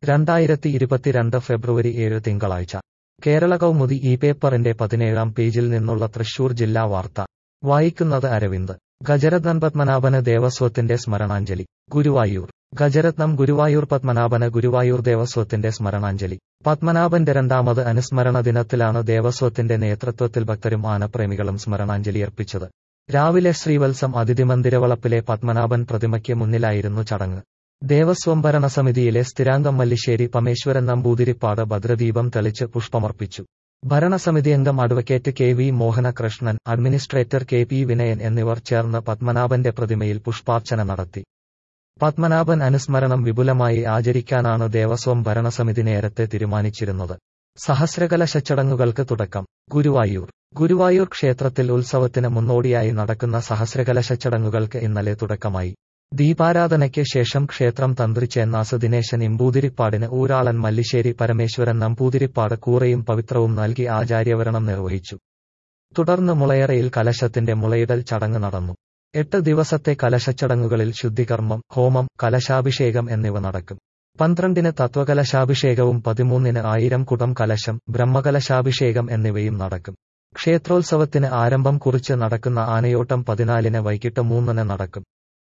രണ്ടായിരത്തി ഇരുപത്തിരണ്ട് ഫെബ്രുവരി ഏഴ് തിങ്കളാഴ്ച കേരള കൗമുദി ഈ പേപ്പറിന്റെ പതിനേഴാം പേജിൽ നിന്നുള്ള തൃശൂർ ജില്ലാ വാർത്ത വായിക്കുന്നത് അരവിന്ദ് ഗജരത്നം പത്മനാഭന് ദേവസ്വത്തിന്റെ സ്മരണാഞ്ജലി ഗുരുവായൂർ ഗജരത്നം ഗുരുവായൂർ പത്മനാഭന് ഗുരുവായൂർ ദേവസ്വത്തിന്റെ സ്മരണാഞ്ജലി പത്മനാഭന്റെ രണ്ടാമത് അനുസ്മരണ ദിനത്തിലാണ് ദേവസ്വത്തിന്റെ നേതൃത്വത്തിൽ ഭക്തരും ആനപ്രേമികളും സ്മരണാഞ്ജലി അർപ്പിച്ചത് രാവിലെ ശ്രീവത്സം അതിഥിമന്ദിരവളപ്പിലെ പത്മനാഭൻ പ്രതിമയ്ക്ക് മുന്നിലായിരുന്നു ചടങ്ങ് ദേവസ്വം ഭരണസമിതിയിലെ സ്ഥിരാംഗം മല്ലിശ്ശേരി പമേശ്വരൻ നമ്പൂതിരിപ്പാട് ഭദ്രദീപം തെളിച്ച് പുഷ്പമർപ്പിച്ചു ഭരണസമിതി അംഗം advocate K V Mohanakrishnan administrator K P Vinayan എന്നിവർ ചേർന്ന് പത്മനാഭന്റെ പ്രതിമയിൽ പുഷ്പാർച്ചന നടത്തി പത്മനാഭൻ അനുസ്മരണം വിപുലമായി ആചരിക്കാനാണ് ദേവസ്വം ഭരണസമിതി നേരത്തെ തീരുമാനിച്ചിരുന്നത് സഹസ്രകലശ ചടങ്ങുകൾക്ക് തുടക്കം ഗുരുവായൂർ ഗുരുവായൂർ ക്ഷേത്രത്തിൽ ഉത്സവത്തിന് മുന്നോടിയായി നടക്കുന്ന സഹസ്രകലശ ചടങ്ങുകൾക്ക് ഇന്നലെ തുടക്കമായി ദീപാരാധനയ്ക്ക് ശേഷം ക്ഷേത്രം തന്ത്രി ചേന്നാസ് ദിനേശൻ ഇമ്പൂതിരിപ്പാടിന് ഊരാളൻ മല്ലിശ്ശേരി പരമേശ്വരൻ നമ്പൂതിരിപ്പാട് കൂറയും പവിത്രവും നൽകി ആചാര്യവരണം നിർവഹിച്ചു തുടർന്ന് മുളയറയിൽ കലശത്തിന്റെ മുളയിടൽ ചടങ്ങ് നടന്നു എട്ട് ദിവസത്തെ കലശച്ചടങ്ങുകളിൽ ശുദ്ധികർമ്മം ഹോമം കലശാഭിഷേകം എന്നിവ നടക്കും പന്ത്രണ്ടിന് തത്വകലശാഭിഷേകവും പതിമൂന്നിന് ആയിരം കുടം കലശം ബ്രഹ്മകലശാഭിഷേകം എന്നിവയും നടക്കും ക്ഷേത്രോത്സവത്തിന് ആരംഭം കുറിച്ച് നടക്കുന്ന ആനയോട്ടം പതിനാലിന് വൈകിട്ട് മൂന്നിന് നടക്കും